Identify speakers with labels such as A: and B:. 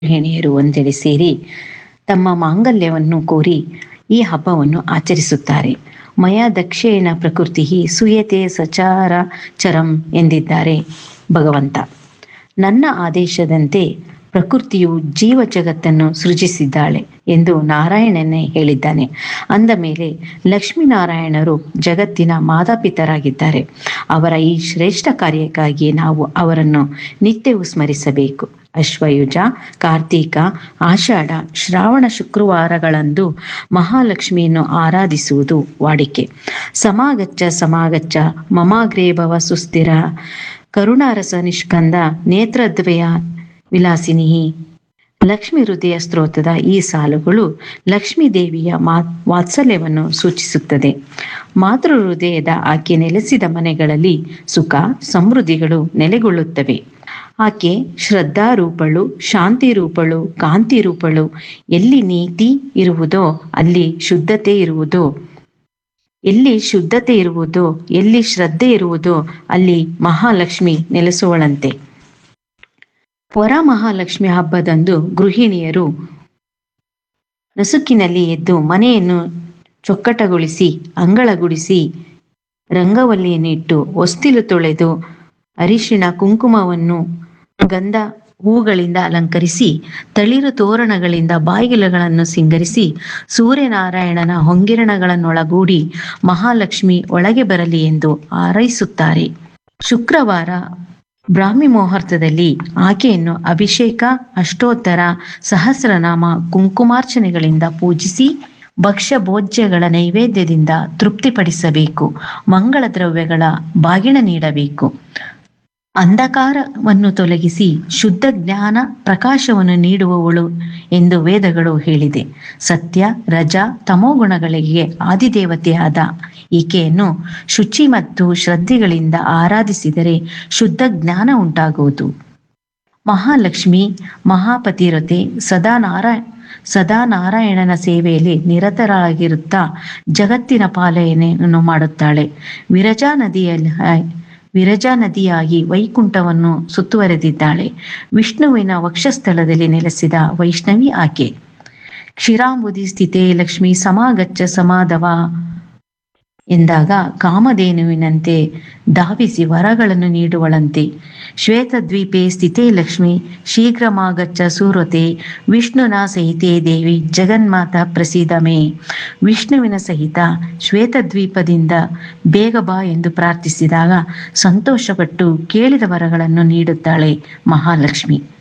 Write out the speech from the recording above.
A: ಗೃಹಿಣಿಯರು ಒಂದೆಡೆ ಸೇರಿ ತಮ್ಮ ಮಾಂಗಲ್ಯವನ್ನು ಕೋರಿ ಈ ಹಬ್ಬವನ್ನು ಆಚರಿಸುತ್ತಾರೆ ಮಯ ದಕ್ಷೇಣ ಪ್ರಕೃತಿ ಸುಯತೆ ಸಚಾರ ಚರಂ ಎಂದಿದ್ದಾರೆ ಭಗವಂತ ನನ್ನ ಆದೇಶದಂತೆ ಪ್ರಕೃತಿಯು ಜೀವ ಜಗತ್ತನ್ನು ಸೃಜಿಸಿದ್ದಾಳೆ ಎಂದು ನಾರಾಯಣನೇ ಹೇಳಿದ್ದಾನೆ ಅಂದ ಮೇಲೆ ಲಕ್ಷ್ಮೀನಾರಾಯಣರು ಜಗತ್ತಿನ ಮಾತಾಪಿತರಾಗಿದ್ದಾರೆ ಅವರ ಈ ಶ್ರೇಷ್ಠ ಕಾರ್ಯಕ್ಕಾಗಿ ನಾವು ಅವರನ್ನು ನಿತ್ಯವೂ ಸ್ಮರಿಸಬೇಕು ಅಶ್ವಯುಜ ಕಾರ್ತೀಕ ಆಷಾಢ ಶ್ರಾವಣ ಶುಕ್ರವಾರಗಳಂದು ಮಹಾಲಕ್ಷ್ಮಿಯನ್ನು ಆರಾಧಿಸುವುದು ವಾಡಿಕೆ ಸಮಾಗಚ್ಚ ಸಮಾಗಚ್ಚ ಮಮಾಗ್ರೇ ಭವ ಸುಸ್ಥಿರ ಕರುಣಾರಸ ನಿಷ್ಕಂದ ನೇತ್ರದ್ವಯ ವಿಲಾಸಿನಿ ಲಕ್ಷ್ಮಿ ಹೃದಯ ಸ್ತೋತ್ರದ ಈ ಸಾಲುಗಳು ಲಕ್ಷ್ಮೀ ದೇವಿಯ ಮಾ ವಾತ್ಸಲ್ಯವನ್ನು ಸೂಚಿಸುತ್ತದೆ ಮಾತೃ ಹೃದಯದ ಆಕೆ ನೆಲೆಸಿದ ಮನೆಗಳಲ್ಲಿ ಸುಖ ಸಮೃದ್ಧಿಗಳು ನೆಲೆಗೊಳ್ಳುತ್ತವೆ ಆಕೆ ಶ್ರದ್ಧಾರೂಪಳು ಶಾಂತಿ ರೂಪಳು ಕಾಂತಿ ರೂಪಳು ಎಲ್ಲಿ ನೀತಿ ಇರುವುದೋ ಅಲ್ಲಿ ಶುದ್ಧತೆ ಇರುವುದೋ ಎಲ್ಲಿ ಶುದ್ಧತೆ ಇರುವುದೋ ಎಲ್ಲಿ ಶ್ರದ್ಧೆ ಇರುವುದೋ ಅಲ್ಲಿ ಮಹಾಲಕ್ಷ್ಮಿ ನೆಲೆಸುವಳಂತೆ ವರ ಮಹಾಲಕ್ಷ್ಮಿ ಹಬ್ಬದಂದು ಗೃಹಿಣಿಯರು ನಸುಕಿನಲ್ಲಿ ಎದ್ದು ಮನೆಯನ್ನು ಚೊಕ್ಕಟಗೊಳಿಸಿ ಅಂಗಳಗುಡಿಸಿ ರಂಗವಲ್ಲಿಯನ್ನಿಟ್ಟು ಹೊಸ್ತಿಲು ತೊಳೆದು ಅರಿಶಿಣ ಕುಂಕುಮವನ್ನು ಗಂಧ ಹೂಗಳಿಂದ ಅಲಂಕರಿಸಿ ತಳಿರು ತೋರಣಗಳಿಂದ ಬಾಗಿಲುಗಳನ್ನು ಸಿಂಗರಿಸಿ ಸೂರ್ಯನಾರಾಯಣನ ಹೊಂಗಿರಣಗಳನ್ನೊಳಗೂಡಿ ಮಹಾಲಕ್ಷ್ಮಿ ಒಳಗೆ ಬರಲಿ ಎಂದು ಹಾರೈಸುತ್ತಾರೆ ಶುಕ್ರವಾರ ಬ್ರಾಹ್ಮಿ ಮುಹೂರ್ತದಲ್ಲಿ ಆಕೆಯನ್ನು ಅಭಿಷೇಕ ಅಷ್ಟೋತ್ತರ ಸಹಸ್ರನಾಮ ಕುಂಕುಮಾರ್ಚನೆಗಳಿಂದ ಪೂಜಿಸಿ ಭಕ್ಷ್ಯ ಭೋಜ್ಯಗಳ ನೈವೇದ್ಯದಿಂದ ತೃಪ್ತಿಪಡಿಸಬೇಕು ಮಂಗಳ ದ್ರವ್ಯಗಳ ಬಾಗಿಣ ನೀಡಬೇಕು ಅಂಧಕಾರವನ್ನು ತೊಲಗಿಸಿ ಶುದ್ಧ ಜ್ಞಾನ ಪ್ರಕಾಶವನ್ನು ನೀಡುವವಳು ಎಂದು ವೇದಗಳು ಹೇಳಿದೆ ಸತ್ಯ ರಜ ತಮೋಗುಣಗಳಿಗೆ ಆದಿದೇವತೆಯಾದ ಈಕೆಯನ್ನು ಶುಚಿ ಮತ್ತು ಶ್ರದ್ಧೆಗಳಿಂದ ಆರಾಧಿಸಿದರೆ ಶುದ್ಧ ಜ್ಞಾನ ಉಂಟಾಗುವುದು ಮಹಾಲಕ್ಷ್ಮಿ ಮಹಾಪತಿರತೆ ಸದಾ ನಾರಾಯಣ ಸದಾ ನಾರಾಯಣನ ಸೇವೆಯಲ್ಲಿ ನಿರತರಾಗಿರುತ್ತಾ ಜಗತ್ತಿನ ಪಾಲನೆಯನ್ನು ಮಾಡುತ್ತಾಳೆ ವಿರಜಾ ನದಿಯಲ್ಲಿ ವಿರಜಾ ನದಿಯಾಗಿ ವೈಕುಂಠವನ್ನು ಸುತ್ತುವರೆದಿದ್ದಾಳೆ ವಿಷ್ಣುವಿನ ವಕ್ಷಸ್ಥಳದಲ್ಲಿ ನೆಲೆಸಿದ ವೈಷ್ಣವಿ ಆಕೆ ಕ್ಷೀರಾಂಬುದಿ ಸ್ಥಿತೇ ಲಕ್ಷ್ಮಿ ಸಮಾಗಚ್ಚ ಸಮಾಧವ ಎಂದಾಗ ಕಾಮಧೇನುವಿನಂತೆ ಧಾವಿಸಿ ವರಗಳನ್ನು ನೀಡುವಳಂತೆ ಶ್ವೇತದ್ವೀಪೆ ಸ್ಥಿತೇ ಲಕ್ಷ್ಮಿ ಶೀಘ್ರಮಾಗಚ್ಚ ಸೂರತೆ ವಿಷ್ಣುನ ಸಹಿತೇ ದೇವಿ ಜಗನ್ಮಾತ ಪ್ರಸಿದಮೇ ವಿಷ್ಣುವಿನ ಸಹಿತ ಶ್ವೇತದ್ವೀಪದಿಂದ ಬೇಗ ಬಾ ಎಂದು ಪ್ರಾರ್ಥಿಸಿದಾಗ ಸಂತೋಷಪಟ್ಟು ಕೇಳಿದ ವರಗಳನ್ನು ನೀಡುತ್ತಾಳೆ ಮಹಾಲಕ್ಷ್ಮಿ